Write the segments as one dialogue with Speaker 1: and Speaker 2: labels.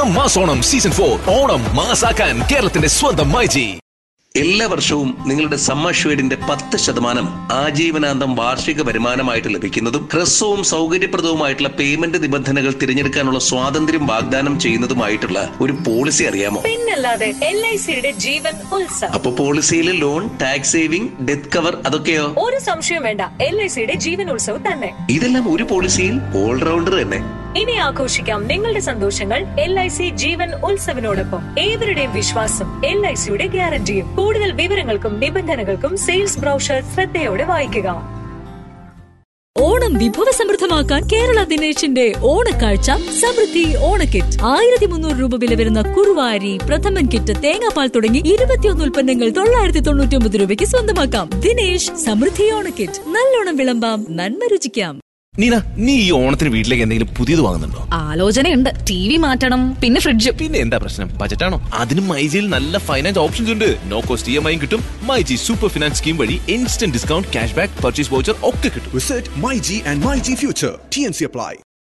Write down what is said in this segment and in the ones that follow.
Speaker 1: ഓണം മാസോണം season for Onam മാസാക്കാൻ കേരളത്തിന്റെ സ്വന്തം മൈജി
Speaker 2: എല്ലാ വർഷവും നിങ്ങളുടെ സമ്മർഷേഡിന്റെ പത്ത് ശതമാനം ആജീവനാന്തം വാർഷിക വരുമാനമായിട്ട് ലഭിക്കുന്നതും ഹ്രസ്വവും സൗകര്യപ്രദവുമായിട്ടുള്ള പേയ്മെന്റ് നിബന്ധനകൾ തിരഞ്ഞെടുക്കാനുള്ള സ്വാതന്ത്ര്യം വാഗ്ദാനം ചെയ്യുന്നതുമായിട്ടുള്ള ഒരു പോളിസി അറിയാമോ
Speaker 3: പിന്നല്ലാതെ എൽ ഐ സിയുടെ ജീവൻ ഉത്സവം
Speaker 2: അപ്പൊ പോളിസിയിൽ loan tax saving death cover അതൊക്കെയോ
Speaker 3: ഒരു സംശയം വേണ്ട എൽ ഐ സിയുടെ ജീവൻ ഉത്സവം തന്നെ
Speaker 2: ഇതെല്ലാം ഒരു പോളിസിയിൽ ഓൾറൗണ്ടർ തന്നെ
Speaker 3: ഇനി ആഘോഷിക്കാം നിങ്ങളുടെ സന്തോഷങ്ങൾ എൽ ഐ സി ജീവൻ ഉത്സവിനോടൊപ്പം ഏവരുടെയും വിശ്വാസം എൽ ഐ സിയുടെ ഗ്യാരണ്ടിയും കൂടുതൽ വിവരങ്ങൾക്കും നിബന്ധനകൾക്കും സെയിൽസ് ബ്രൗഷർ ശ്രദ്ധയോടെ വായിക്കുക
Speaker 4: ഓണം വിഭവസമൃദ്ധമാക്കാൻ കേരള ദിനേശിന്റെ ഓണക്കാഴ്ച സമൃദ്ധി ഓണക്കിറ്റ് ആയിരത്തി മുന്നൂറ് രൂപ വില വരുന്ന കുറുവാരി പ്രഥമൻ കിറ്റ് തേങ്ങാപ്പാൽ തുടങ്ങി ഇരുപത്തിയൊന്ന് ഉൽപ്പന്നങ്ങൾ തൊള്ളായിരത്തി തൊണ്ണൂറ്റി ഒമ്പത് രൂപയ്ക്ക് സ്വന്തമാക്കാം ദിനേശ് സമൃദ്ധി ഓണക്കിറ്റ് നല്ലോണം വിളമ്പാം നന്മ രുചിക്കാം
Speaker 1: നീന നീ ഈ ഓണത്തിന് വീട്ടിലേക്ക് എന്തെങ്കിലും പുതിയത് വാങ്ങുന്നുണ്ടോ
Speaker 5: ആലോചനയുണ്ട് ടി വി മാറ്റണം പിന്നെ ഫ്രിഡ്ജ്
Speaker 1: പിന്നെ എന്താ പ്രശ്നം ബജറ്റാണോ അതിനും മൈജിയിൽ നല്ല ഫൈനാൻസ് ഓപ്ഷൻസ് ഉണ്ട് no cost E M I കിട്ടും മൈജി സൂപ്പർ ഫിനാൻസ് സ്കീം വഴി instant discount cash back purchase voucher ഒക്കെ കിട്ടും
Speaker 6: Visit MyG and MyG Future. TNC apply.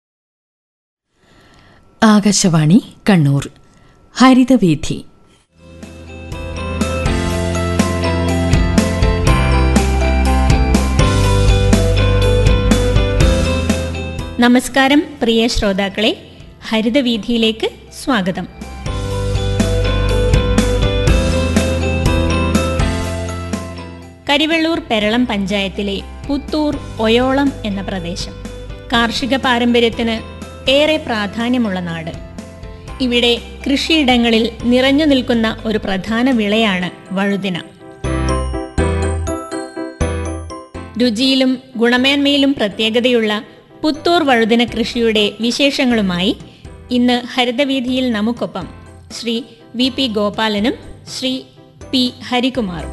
Speaker 7: Akashvani Kannur ഹരിതവീഥി
Speaker 8: നമസ്കാരം പ്രിയ ശ്രോതാക്കളെ ഹരിതവീഥിയിലേക്ക് സ്വാഗതം കരിവെള്ളൂർ പെരളം പഞ്ചായത്തിലെ പുത്തൂർ ഒയോളം എന്ന പ്രദേശം കാർഷിക പാരമ്പര്യത്തിന് ഏറെ പ്രാധാന്യമുള്ള നാട് ഇവിടെ കൃഷിയിടങ്ങളിൽ നിറഞ്ഞു നിൽക്കുന്ന ഒരു പ്രധാന വിളയാണ് വഴുതിന രുചിയിലും ഗുണമേന്മയിലും പ്രത്യേകതയുള്ള പുത്തൂർ വഴുതിന കൃഷിയുടെ വിശേഷങ്ങളുമായി ഇന്ന് ഹരിതവീഥിയിൽ നമുക്കൊപ്പം ശ്രീ വി പി ഗോപാലനും ശ്രീ പി ഹരികുമാറും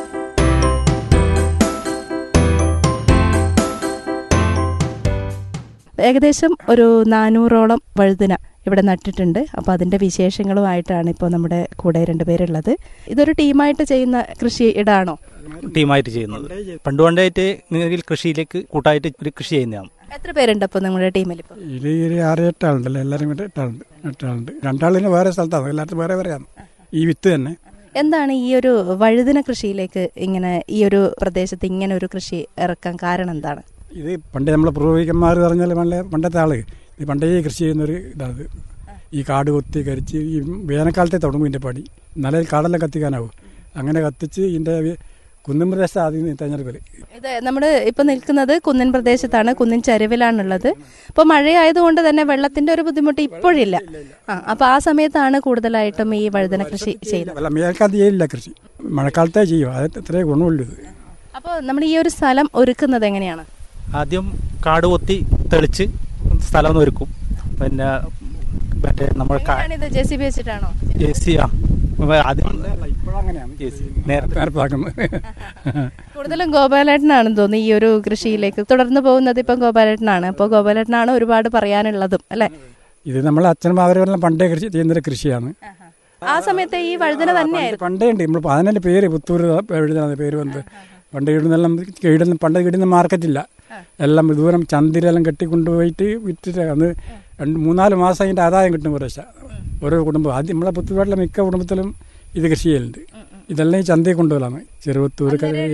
Speaker 9: ഏകദേശം ഒരു നാനൂറോളം വഴുതിന ഇവിടെ നട്ടിട്ടുണ്ട് അപ്പോൾ അതിൻ്റെ വിശേഷങ്ങളുമായിട്ടാണ് ഇപ്പോൾ നമ്മുടെ കൂടെ രണ്ടുപേരുള്ളത് ഇതൊരു ടീമായിട്ട് ചെയ്യുന്ന കൃഷി ഇടാണോ
Speaker 10: ടീമായിട്ട് ചെയ്യുന്നത് പണ്ട് പണ്ടായിട്ട് നിങ്ങൾ കൃഷിയിലേക്ക് കൂട്ടായിട്ട് ഒരു കൃഷി ചെയ്യുന്നതാണ്
Speaker 9: എത്ര പേരുണ്ട് അപ്പോൾ നിങ്ങളുടെ ടീമിൽ ഇപ്പോൾ
Speaker 11: ഇതിൽ ഒരു ആറ് എട്ടാളുണ്ടല്ലോ എല്ലാവരും കൂടെ എട്ടാളുണ്ട് എട്ടാളുണ്ട് രണ്ടാളിന് വേറെ സ്ഥലത്താണ് എല്ലായിടത്തും വേറെ വേറെയാണ് ഈ വിത്ത് തന്നെ
Speaker 9: എന്താണ് ഈ ഒരു വഴുതിന കൃഷിയിലേക്ക് ഇങ്ങനെ ഈ ഒരു പ്രദേശത്ത് ഇങ്ങനെ ഒരു കൃഷി ഇറക്കാൻ കാരണം എന്താണ്
Speaker 11: ഇത് പണ്ട് നമ്മളെ പൂർവികന്മാർ പറഞ്ഞാൽ പണ്ടേ പണ്ടത്തെ ആള് ഇത് പണ്ടേ കൃഷി ചെയ്യുന്നൊരു ഇതാണ് ഈ കാട് കൊത്തി കരിച്ച് ഈ വേനൽക്കാലത്തെ തുടങ്ങും ഇതിൻ്റെ പണി നല്ല കാടെല്ലാം കത്തിക്കാനാവും അങ്ങനെ കത്തിച്ച് ഇതിൻ്റെ കുന്നും പ്രദേശം ആദ്യം തിരഞ്ഞെടുക്കൽ
Speaker 9: ഇത് നമ്മൾ ഇപ്പോൾ നിൽക്കുന്നത് കുന്നിൻ പ്രദേശത്താണ് കുന്നിൻ ചരിവിലാണുള്ളത് ഇപ്പോൾ മഴയായതുകൊണ്ട് തന്നെ വെള്ളത്തിന്റെ ഒരു ബുദ്ധിമുട്ട് ഇപ്പോഴില്ല ആ അപ്പോൾ ആ സമയത്താണ് കൂടുതലായിട്ടും ഈ വഴുതന കൃഷി ചെയ്യുന്നത്
Speaker 11: അല്ല വേനൽക്കാലത്ത് ചെയ്യില്ല കൃഷി മഴക്കാലത്തേ ചെയ്യും അത് ഇത്രേ ഗുണമുള്ളൂ ഇത്
Speaker 9: അപ്പോൾ നമ്മൾ ഈ ഒരു സ്ഥലം ഒരുക്കുന്നത് എങ്ങനെയാണ്
Speaker 10: ആദ്യം കാട് കൊത്തി തെളിച്ച് സ്ഥലം ഒന്ന് ഒരുക്കും പിന്നെ മറ്റേ നമ്മൾ
Speaker 9: ഇത് ജെ സി ബി വെച്ചിട്ടാണോ
Speaker 10: എ സി ആ ആദ്യം
Speaker 11: ഇപ്പോഴങ്ങനെയാണ്
Speaker 10: AC. നേരത്തെ
Speaker 11: നേരത്താക്കുന്നത്
Speaker 9: കൂടുതലും ഗോപാലേട്ടനാണെന്ന് തോന്നുന്നു ഈ ഒരു കൃഷിയിലേക്ക് തുടർന്ന് പോകുന്നത് ഇപ്പം ഗോപാലേട്ടനാണ് അപ്പോൾ ഗോപാലേട്ടനാണ് ഒരുപാട് പറയാനുള്ളതും അല്ലേ
Speaker 11: ഇത് നമ്മളെ അച്ഛനും അവരെല്ലാം പണ്ടേ കൃഷി ചെയ്യുന്നൊരു കൃഷിയാണ്
Speaker 9: ആ സമയത്ത് ഈ വഴുതന തന്നെയായിരുന്നു
Speaker 11: പണ്ടേ ഉണ്ട് നമ്മൾ അതിനെ പേര് പുത്തൂർ എഴുതുന്നത് പേര് വന്നത് പണ്ട് ഇടുന്നെല്ലാം ഇടുന്ന പണ്ട് ഇടുന്ന മാർക്കറ്റില്ല എല്ലാം ദൂരം ചന്തിരെല്ലാം കെട്ടിക്കൊണ്ടുപോയിട്ട് വിറ്റിട്ട് അന്ന് രണ്ട് മൂന്നാല് മാസം അതിൻ്റെ ആദായം കിട്ടും കുറേശ്ശെ ഓരോ കുടുംബം ആദ്യം നമ്മളെ പുത്തൂരിലെ മിക്ക കുടുംബത്തിലും ഇത് കൃഷി ചെയ്യലുണ്ട് ഇതെല്ലാം ഈ ചന്തയിൽ കൊണ്ടുപോകലാണ് ചെറുപത്തൂർ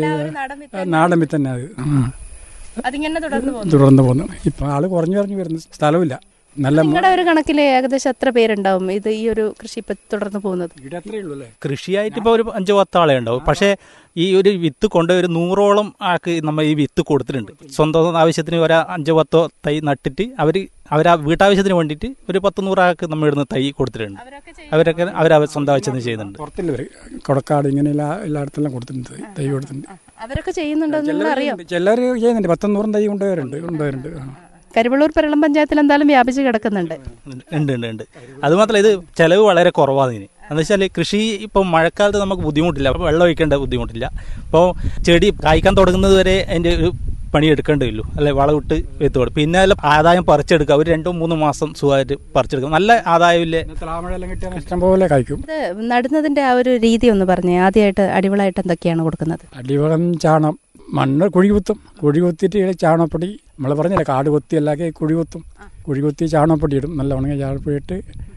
Speaker 11: നാടൻ വിത്ത് തന്നെ അത് ഉം.
Speaker 9: അതിങ്ങനെ തുടർന്ന് പോകുന്നു
Speaker 11: തുടർന്ന് പോകുന്നു ഇപ്പം ആള് കുറഞ്ഞു കുറഞ്ഞു വരുന്ന സ്ഥലമില്ല നല്ല
Speaker 9: നിങ്ങളുടെ ഒരു കണക്കിൽ ഏകദേശം എത്ര പേരുണ്ടാവും ഇത് ഈ ഒരു കൃഷി ഇപ്പൊ തുടർന്ന് പോകുന്നത്
Speaker 11: ഇവിടെ അത്രേ ഉള്ളൂ അല്ലേ
Speaker 10: കൃഷിയായിട്ട് ഇപ്പോൾ ഒരു അഞ്ചോ പത്തോ ആളെ ഉണ്ടാവും പക്ഷേ ഈ ഒരു വിത്ത് കൊണ്ട് ഒരു നൂറോളം ആൾക്ക് നമ്മൾ ഈ വിത്ത് കൊടുത്തിട്ടുണ്ട് സ്വന്തം ആവശ്യത്തിന് ഒരു അഞ്ചോ പത്തോ തൈ നട്ടിട്ട് അവർ അവർ ആ വീട്ടാവശ്യത്തിന് വേണ്ടിയിട്ട് ഒരു പത്ത് നൂറാൾക്ക് നമ്മൾ ഇടുന്ന തൈ കൊടുത്തിട്ടുണ്ട് അവരൊക്കെ അവർ സ്വന്തം ആവശ്യത്തിന് ചെയ്യുന്നുണ്ട്
Speaker 11: പുറത്തില്ല ഇവര് കൊടക്കാട് ഇങ്ങനെ എല്ലാ എല്ലായിടത്തെല്ലാം കൊടുത്തിട്ടുണ്ട് തൈ കൊടുത്തിട്ടുണ്ട്
Speaker 9: അവരൊക്കെ ചെയ്യുന്നുണ്ടോ എന്ന് നിങ്ങൾ അറിയാം
Speaker 11: ചിലർ ചെയ്യുന്നുണ്ട് പത്തൊന്നൂറും തൈ കൊണ്ടുവരുന്നുണ്ട് കൊണ്ടുവരുന്നുണ്ട് ആ.
Speaker 9: കരിവള്ളൂർ പെരളം പഞ്ചായത്തിൽ എന്തായാലും വ്യാപിച്ച് കിടക്കുന്നുണ്ട്
Speaker 10: ഉണ്ട് ഉണ്ട് ഉണ്ട് അതുമാത്രമല്ല ഇത് ചെലവ് വളരെ കുറവാണ് ഇതിന് എന്ന് വെച്ചാൽ കൃഷി ഇപ്പം മഴക്കാലത്ത് നമുക്ക് ബുദ്ധിമുട്ടില്ല അപ്പോൾ വെള്ളം ഒഴിക്കേണ്ട ബുദ്ധിമുട്ടില്ല അപ്പോൾ ചെടി കായ്ക്കാൻ തുടങ്ങുന്നത് വരെ അതിൻ്റെ ഒരു പണി എടുക്കേണ്ടതില്ലൂ അല്ലെ വളമിട്ട് വെത്ത് കൊടുക്കും പിന്നെ അതിൽ ആദായം പറിച്ചെടുക്കുക ഒരു രണ്ടോ മൂന്നോ മാസം സുഖമായിട്ട് പറിച്ചെടുക്കും നല്ല ആദായമില്ലേ
Speaker 11: മഴയെല്ലാം കിട്ടിയാൽ ഇഷ്ടം പോലെ കായ്ക്കും
Speaker 9: ഇത് നടുന്നതിന്റെ ആ ഒരു രീതി ഒന്ന് പറഞ്ഞേ ആദ്യമായിട്ട് അടിവളായിട്ട് എന്തൊക്കെയാണ് കൊടുക്കുന്നത്
Speaker 11: അടിവളം ചാണം മണ്ണ് കുഴി കുത്തും കുഴി കുത്തിയിട്ട് ഇതിൽ ചാണകപ്പൊടി നമ്മൾ പറഞ്ഞില്ല കാട് കൊത്തി അല്ലാതെ കുഴി കുത്തും കുഴി കുത്തി ചാണകപ്പൊടി ഇടും നല്ല ഉണങ്ങിയ ചാണകപ്പൊടി ഇട്ട്